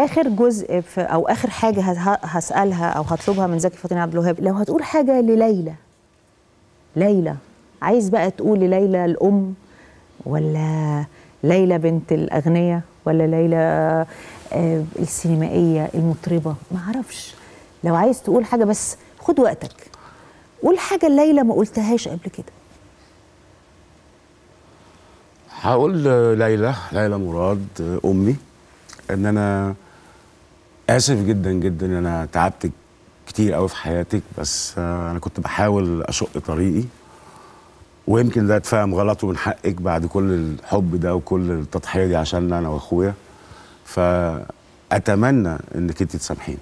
اخر جزء في او اخر حاجه ه- هسالها او هطلبها من زكي فاطمه عبد الوهاب لو هتقول حاجه لليلى ليلى عايز بقى تقول لليلى الام ولا ليلى بنت الاغنياء ولا ليلى آه، السينمائيه المطربه ما اعرفش لو عايز تقول حاجه بس خد وقتك قول حاجه ليلى ما قلتهاش قبل كده هقول ليلى ليلى مراد امي ان انا اسف جدا جدا ان انا تعبتك كتير قوي في حياتك بس آه، انا كنت بحاول اشق طريقي ويمكن ده اتفهم غلط ومن حقك بعد كل الحب ده وكل التضحيه دي عشان انا واخويا فاتمنى انك انت تسامحيني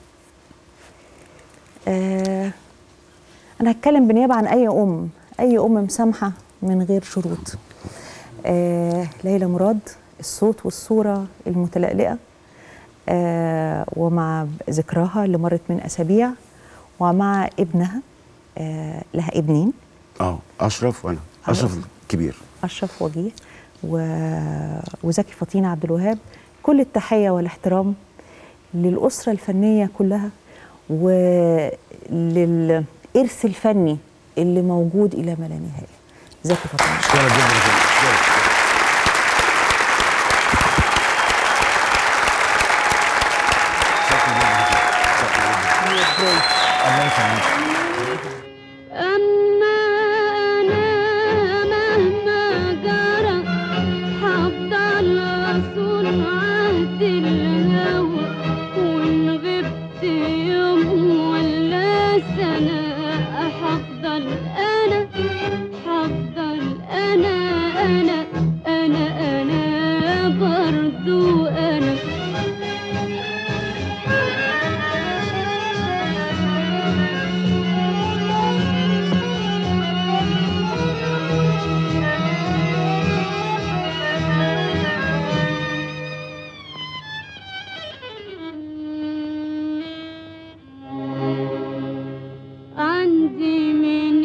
آه انا هتكلم بالنيابه عن اي ام اي ام مسامحه من غير شروط آه ليلى مراد الصوت والصوره المتلألئه آه ومع ذكراها اللي مرت من اسابيع ومع ابنها آه لها ابنين اه اشرف وانا اشرف الكبير اشرف وجيه و... وزكي فطين عبد الوهاب كل التحيه والاحترام للاسره الفنيه كلها وللارث الفني اللي موجود الى ما لا نهايه زكي فطين شكرا جدا شكرا. الله يخليك أما أنا مهما جرى هفضل أصون عهد الهوى وإن غبت يوم ولا سنة هفضل أنا هفضل أنا أنا أنا أنا برضو أنا عندي من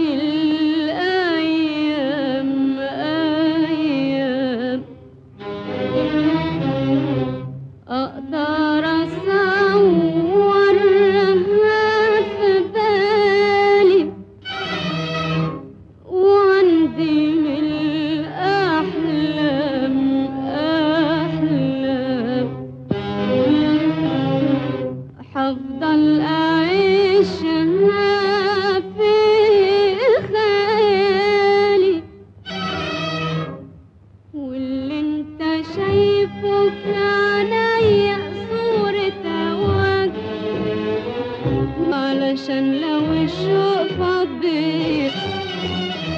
الأيام أيام أقدر أصورها في بالي وعندي من الأحلام أحلام حفضل أعيشها في خيالي واللي انت شايفه في عينيا صورة هواك علشان لو الشوق فضيت